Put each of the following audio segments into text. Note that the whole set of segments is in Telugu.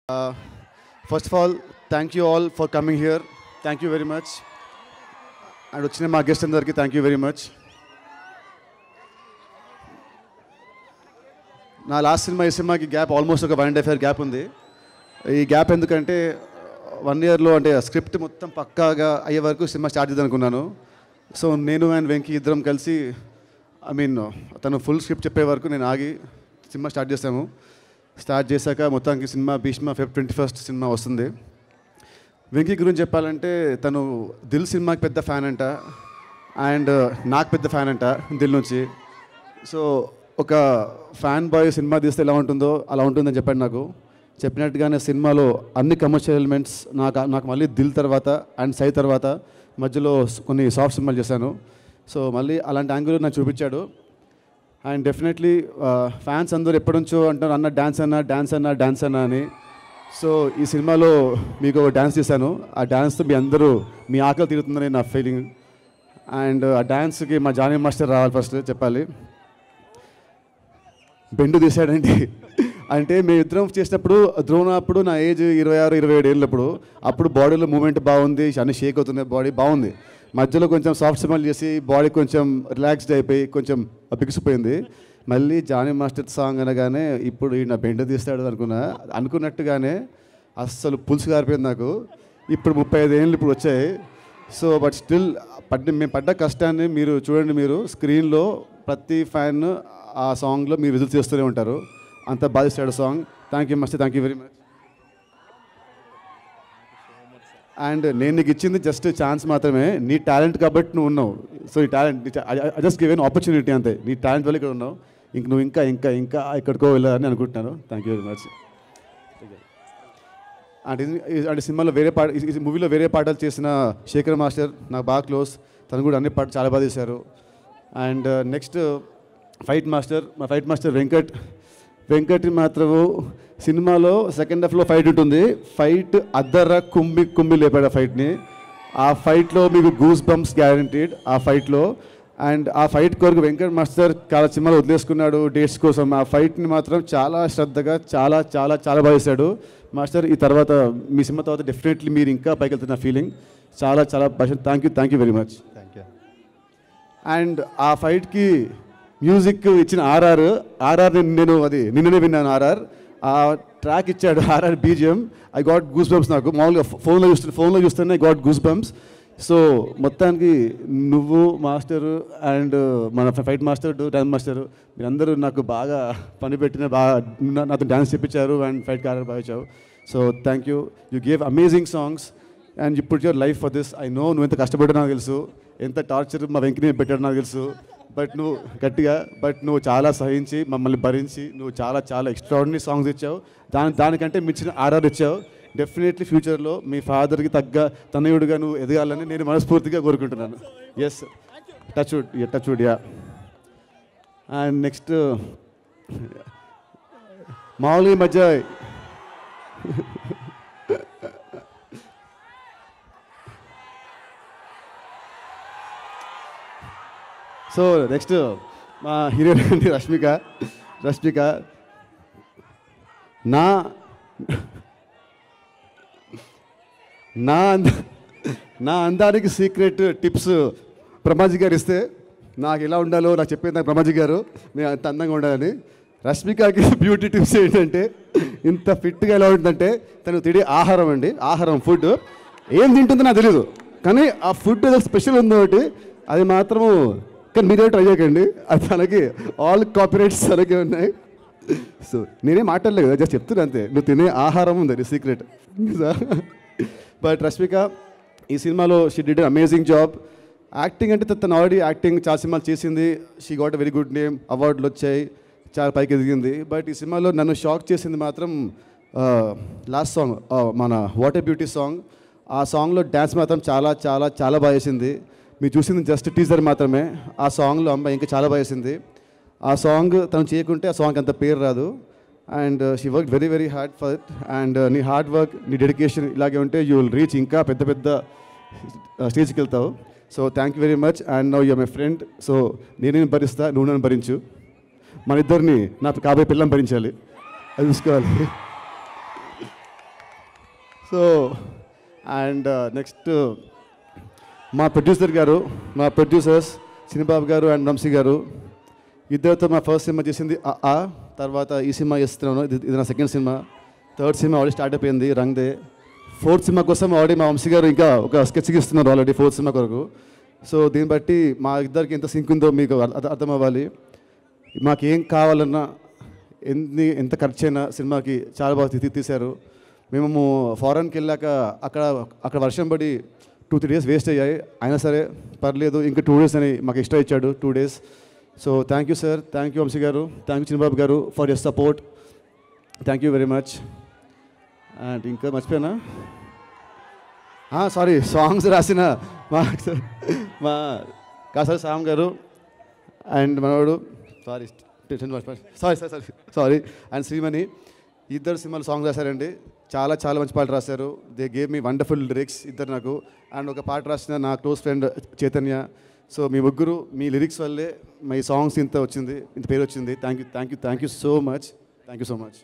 First of all thank you all for coming here thank you very much and వచ్చిన మా గెస్ట్ అందరికీ థ్యాంక్ యూ వెరీ మచ్ నా లాస్ట్ సినిమా ఈ సినిమాకి గ్యాప్ ఆల్మోస్ట్ ఒక one and half year gap ఉంది ఈ గ్యాప్ ఎందుకంటే వన్ ఇయర్లో అంటే స్క్రిప్ట్ మొత్తం పక్కాగా అయ్యే వరకు సినిమా స్టార్ట్ చేద్దాం అనుకున్నాను సో నేను అండ్ వెంకీ ఇద్దరం కలిసి ఐ మీన్ తను ఫుల్ స్క్రిప్ట్ చెప్పే వరకు నేను ఆగి సినిమా స్టార్ట్ చేసాము స్టార్ట్ చేశాక మొత్తానికి cinema Bheeshma Feb twenty first cinema వస్తుంది వెంకీ గురించి చెప్పాలంటే తను దిల్ సినిమాకి పెద్ద ఫ్యాన్ అంట అండ్ నాకు పెద్ద ఫ్యాన్ అంట దిల్ నుంచి సో ఒక ఫ్యాన్ బాయ్ సినిమా తీస్తే ఎలా ఉంటుందో అలా ఉంటుందని చెప్పాడు నాకు చెప్పినట్టుగానే సినిమాలో అన్ని కమర్షియల్ ఎలిమెంట్స్ నాకు నాకు మళ్ళీ దిల్ తర్వాత అండ్ సై తర్వాత మధ్యలో కొన్ని సాఫ్ట్ సినిమాలు చేశాను సో మళ్ళీ అలాంటి యాంగిల్ నాకు చూపించాడు అండ్ డెఫినెట్లీ ఫ్యాన్స్ అందరూ ఎప్పటి నుంచో అంటారు అన్న డ్యాన్స్ అన్న డ్యాన్స్ అన్న డ్యాన్స్ అన్న అని సో ఈ సినిమాలో మీకు ఒక డ్యాన్స్ చేశాను ఆ డ్యాన్స్తో మీ అందరూ మీ ఆకలి తీరుతుందని నా ఫీలింగ్ అండ్ ఆ డ్యాన్స్కి మా జానీ మాస్టర్ రావాలి ఫస్ట్ చెప్పాలి బెండు తీశాడండి అంటే మేము ఇద్దరం చేసినప్పుడు ద్రోణ అప్పుడు నా ఏజ్ ఇరవై ఆరు ఇరవై ఏడు ఏళ్ళప్పుడు అప్పుడు బాడీలో మూమెంట్ బాగుంది అన్ని షేక్ అవుతుంది బాడీ బాగుంది మధ్యలో కొంచెం సాఫ్ట్ సినిమాలు చేసి బాడీ కొంచెం రిలాక్స్డ్ అయిపోయి కొంచెం బిగిసిపోయింది మళ్ళీ జానీ మాస్టర్ సాంగ్ అనగానే ఇప్పుడు ఈయన బెండ తీస్తాడు అనుకున్నా అనుకున్నట్టుగానే అస్సలు పులుసు గారిపోయింది నాకు ఇప్పుడు ముప్పై ఐదు ఏళ్ళు ఇప్పుడు వచ్చాయి సో బట్ స్టిల్ పడ్డ మేము పడ్డ కష్టాన్ని మీరు చూడండి మీరు స్క్రీన్లో ప్రతి ఫ్యాన్ ఆ సాంగ్లో మీరు విజిల్ చేస్తూనే ఉంటారు అంత బాధిస్తాడు song thank you must thank you very much and నేను నీకు ఇచ్చింది జస్ట్ ఛాన్స్ మాత్రమే నీ టాలెంట్ కాబట్టి నువ్వు ఉన్నావు సో ఈ talent I just given opportunity అంతే నీ టాలెంట్ వల్ల ఇక్కడ ఉన్నావు ఇంక నువ్వు ఇంకా ఇంకా ఇంకా ఎక్కడికో వెళ్ళాలని అనుకుంటున్నాను థ్యాంక్ యూ వెరీ మచ్ అంటే ఇది- అంటే సినిమాలో వేరే పాట ఈ- ఈ మూవీలో వేరే పాటలు చేసిన శేఖర్ మాస్టర్ నాకు బాగా క్లోజ్ తను కూడా అన్ని పాటలు చాలా బాగా చేశారు అండ్ నెక్స్ట్ ఫైట్ మాస్టర్ మా ఫైట్ మాస్టర్ వెంకట్ వెంకట్ మాత్రము సినిమాలో సెకండ్ హాఫ్లో ఫైట్ ఉంటుంది ఫైట్ అద్దర కుంభి కుంభి లేపాడు ఆ ఫైట్ని ఆ ఫైట్లో మీకు గూస్ బంప్స్ గ్యారంటీడ్ ఆ ఫైట్లో అండ్ ఆ ఫైట్ కొరకు వెంకట్ మాస్టర్ చాలా సినిమాలు వదిలేసుకున్నాడు డేట్స్ కోసం ఆ ఫైట్ని మాత్రం చాలా శ్రద్ధగా చాలా చాలా చాలా బాగా చేశాడు మాస్టర్ ఈ తర్వాత మీ సినిమా తర్వాత డెఫినెట్లీ మీరు ఇంకా పైకి వెళ్తున్న ఫీలింగ్ చాలా చాలా thank you thank you very much thank you and ఆ ఫైట్కి మ్యూజిక్ ఇచ్చిన ఆర్ఆర్ ఆర్ఆర్ నేను అది నిన్ననే విన్నాను ఆర్ఆర్ ఆ ట్రాక్ ఇచ్చాడు RR BGM I got goose bumps నాకు మామూలుగా ఫోన్లో చూస్తే ఫోన్లో చూస్తేనే గాట్ గూస్ బంప్స్ సో మొత్తానికి నువ్వు మాస్టర్ అండ్ మన ఫైట్ మాస్టర్ డ్యాన్స్ మాస్టర్ మీరందరూ నాకు బాగా పని పెట్టిన బాగా నా- నాతో డ్యాన్స్ చెప్పించారు అండ్ ఫైట్ కారర్ బాగా ఇచ్చావు so thank you you gave amazing songs and ఇప్పుడు your life for this I know నువ్వు ఎంత కష్టపడ్డా నాకు తెలుసు ఎంత టార్చర్ మా వెంకని పెట్టాడు నాకు తెలుసు బట్ నువ్వు గట్టిగా బట్ నువ్వు చాలా సహించి మమ్మల్ని భరించి నువ్వు చాలా చాలా ఎక్స్ట్రాడినరీ సాంగ్స్ ఇచ్చావు దాని దానికంటే మించిన ఆర్ఆర్ ఇచ్చావు డెఫినెట్లీ ఫ్యూచర్లో మీ ఫాదర్కి తగ్గ తనయుడిగా నువ్వు ఎదగాలని నేను మనస్ఫూర్తిగా కోరుకుంటున్నాను yes touch wood touch wood ya and next మామూలుగా ఈ మధ్య సో నెక్స్ట్ మా హీరోయిన్ అండి రష్మిక రష్మిక నా నా అంద నా అందానికి సీక్రెట్ టిప్స్ బ్రహ్మాజీ గారు ఇస్తే నాకు ఎలా ఉండాలో నాకు చెప్పేది నాకు బ్రహ్మాజీ గారు నేను అంత అందంగా ఉండాలని రష్మికకి బ్యూటీ టిప్స్ ఏంటంటే ఇంత ఫిట్గా ఎలా ఉంటుందంటే తను తినే ఆహారం అండి ఆహారం ఫుడ్ ఏం తింటుందో నాకు తెలియదు కానీ ఆ ఫుడ్ ఏదో స్పెషల్ ఉంది ఒకటి అది మాత్రము కానీ మీరే ట్రై చేయకండి అది తనకి ఆల్ కాపీరైట్స్ తనకే ఉన్నాయి సో నేనేం మాట్లాడలేదు కదా జస్ట్ చెప్తున్నా అంతే నువ్వు తినే ఆహారం ఉంది అది సీక్రెట్ బట్ రష్మిక ఈ సినిమాలో she did amazing job acting అంటే తను ఆల్రెడీ యాక్టింగ్ చాలా సినిమాలు చేసింది she got very good name అవార్డులు వచ్చాయి చాలా పైకి ఎదిగింది బట్ ఈ సినిమాలో నన్ను షాక్ చేసింది మాత్రం లాస్ట్ సాంగ్ మన వాటర్ బ్యూటీ సాంగ్ ఆ సాంగ్లో డ్యాన్స్ మాత్రం చాలా చాలా చాలా బాగా చేసింది మీరు చూసింది జస్ట్ టీజర్ మాత్రమే ఆ సాంగ్లో అమ్మాయి ఇంకా చాలా బాగా చేసింది ఆ సాంగ్ తను చేయకుంటే ఆ సాంగ్ అంత పేరు రాదు and she work very very hard for it and నీ హార్డ్ వర్క్ నీ డెడికేషన్ ఇలాగే ఉంటే యూ విల్ రీచ్ ఇంకా పెద్ద పెద్ద స్టేజ్కి వెళ్తావు so thank you very much and no you're my friend so నేనేం భరిస్తా నువ్వు నన్ను భరించు మన ఇద్దరిని నా కాబోయే పిల్లని భరించాలి అది చూసుకోవాలి సో అండ్ నెక్స్ట్ మా ప్రొడ్యూసర్ గారు మా ప్రొడ్యూసర్స్ చిన్నబాబు గారు అండ్ వంశీ గారు ఇద్దరితో మా ఫస్ట్ సినిమా చేసింది ఆ ఆ తర్వాత ఈ సినిమా చేస్తున్నాను ఇది ఇది నా second cinema third cinema already start అయిపోయింది రంగ్దే ఫోర్త్ సినిమా కోసం ఆల్రెడీ మా వంశీ గారు ఇంకా ఒక స్కెచ్ ఇస్తున్నారు ఆల్రెడీ ఫోర్త్ సినిమా కొరకు సో దీన్ని బట్టి మా ఇద్దరికి ఎంత సింక్ ఉందో మీకు అర్థ- అర్థం అవ్వాలి మాకు ఏం కావాలన్నా ఎన్ని ఎంత ఖర్చు అయినా సినిమాకి చాలా బాగా తీ- తీశారు మేము ఫారెన్కి వెళ్ళాక అక్కడ అక్కడ వర్షం పడి టూ త్రీ డేస్ వేస్ట్ అయ్యాయి అయినా సరే పర్లేదు ఇంకా టూ డేస్ అని మాకు ఇష్టం ఇచ్చాడు two days so thank you sir thank you Vamshi గారు థ్యాంక్ యూ చిన్నబాబు గారు for your support thank you very much and ఇంకా మర్చిపోయానా సారీ సాంగ్స్ రాసిన మా మా కాసారి సామ్ గారు అండ్ మనవాడు sorry sorry sorry sorry sorry and Sreemani ఇద్దరు సినిమాలు సాంగ్ రాశారండి చాలా చాలా మంచి పాటలు రాశారు they gave me wonderful lyrics ఇద్దరు నాకు అండ్ ఒక పాట రాసిన నా క్లోజ్ ఫ్రెండ్ చైతన్య సో మీ ముగ్గురు మీ లిరిక్స్ వల్లే మీ సాంగ్స్ ఇంత వచ్చింది ఇంత పేరు వచ్చింది thank you thank you thank you so much thank you so much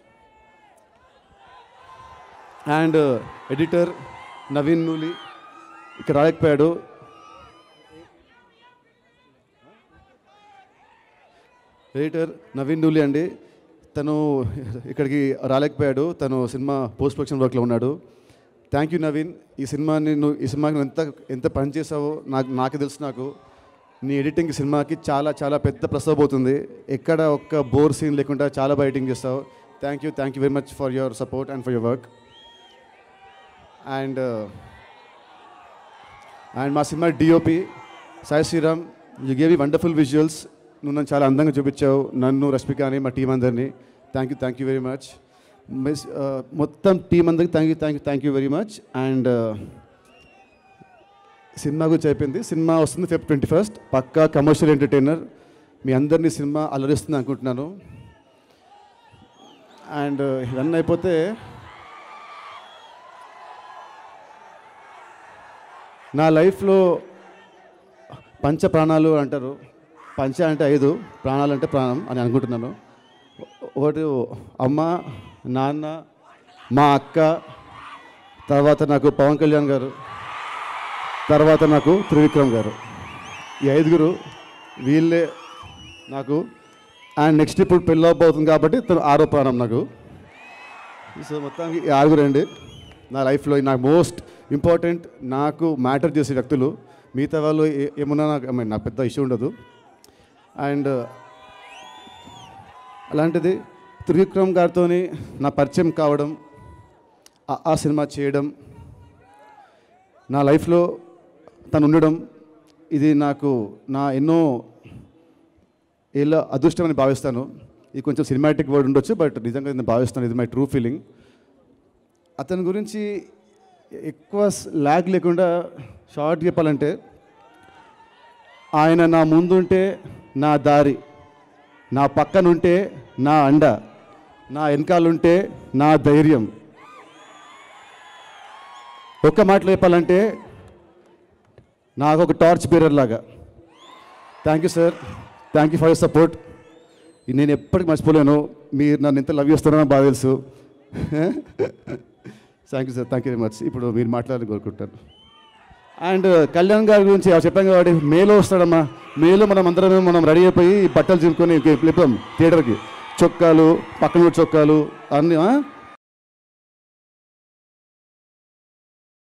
and editor Naveen Nooli ఇక్కడ రాలేకపోయాడు ఎడిటర్ నవీన్ నూలి అండి తను ఇక్కడికి రాలేకపోయాడు తను సినిమా పోస్ట్ ప్రొడక్షన్ వర్క్లో ఉన్నాడు థ్యాంక్ యూ నవీన్ ఈ సినిమాని నువ్వు ఈ సినిమాకి నువ్వు ఎంత ఎంత పని చేసావో నాకు నాకు తెలుసు నాకు నీ ఎడిటింగ్ ఈ సినిమాకి చాలా చాలా పెద్ద ప్లస్ అవబోతుంది ఎక్కడ ఒక్క బోర్ సీన్ లేకుండా చాలా బాగా ఎడిటింగ్ చేస్తావు thank you thank you very much for your support and for your work and and మా సినిమా DOP Sai Sriram you gave ఈ వండర్ఫుల్ విజువల్స్ నువ్వు నన్ను చాలా అందంగా చూపించావు నన్ను రష్మికాని మా టీం అందరినీ thank you thank you very much miss మొత్తం టీం అందరికి thank you thank you thank you very much and cinema గురించి అయిపోయింది సినిమా వస్తుంది ఫిఫ్త్ ట్వంటీ ఫస్ట్ పక్కా కమర్షియల్ ఎంటర్టైనర్ మీ అందరినీ సినిమా అలరిస్తుంది అనుకుంటున్నాను అండ్ ఇవన్నీ అయిపోతే నా లైఫ్లో పంచ ప్రాణాలు అంటారు పంచ అంటే ఐదు ప్రాణాలు అంటే ప్రాణం అని అనుకుంటున్నాను ఒకటి అమ్మ నాన్న మా అక్క తర్వాత నాకు పవన్ కళ్యాణ్ గారు తర్వాత నాకు త్రివిక్రమ్ గారు ఈ ఐదుగురు వీళ్ళే నాకు అండ్ నెక్స్ట్ ఇప్పుడు పెళ్ళి అవుతుంది కాబట్టి తను ఆరో ప్రాణం నాకు సో మొత్తానికి ఈ ఆరుగురు అండి నా లైఫ్లో నాకు మోస్ట్ ఇంపార్టెంట్ నాకు మ్యాటర్ చేసే వ్యక్తులు మిగతా వాళ్ళు ఏ- ఏమున్నా నాకు I mean, నాకు పెద్ద ఇష్యూ ఉండదు అండ్ అలాంటిది త్రివిక్రమ్ గారితో నా పరిచయం కావడం ఆ- ఆ సినిమా చేయడం నా లైఫ్లో తను ఉండడం ఇది నాకు నా ఎన్నో ఏళ్ళ అదృష్టం అని భావిస్తాను ఇది కొంచెం సినిమాటిక్ వర్డ్ ఉండొచ్చు బట్ నిజంగా నేను భావిస్తాను ఇది మై ట్రూ ఫీలింగ్ అతని గురించి ఎక్కువ ల్యాగ్ లేకుండా షార్ట్ చెప్పాలంటే ఆయన నా ముందుంటే నా దారి నా పక్కనుంటే నా అండ నా వెనకాలంటే నా ధైర్యం ఒక్క మాటలో చెప్పాలంటే నాకు ఒక టార్చ్ బీరర్ లాగా thank you sir thank you for your support నేను ఎప్పటికీ మర్చిపోలేను మీరు నన్ను ఎంత లవ్ చేస్తున్నారో బాగా తెలుసు thank you sir thank you very much ఇప్పుడు మీరు మాట్లాడాలని కోరుకుంటాను అండ్ కళ్యాణ్ గారి గురించి ఆ చెప్పాం కాబట్టి మేలో వస్తాడమ్మా మేలో మనం అందరం మనం రెడీ అయిపోయి బట్టలు చింపుకొని వెళ్ళిపోతాం థియేటర్కి చొక్కాలు పక్కన ఉన్న చొక్కాలు అన్నీ ఆ?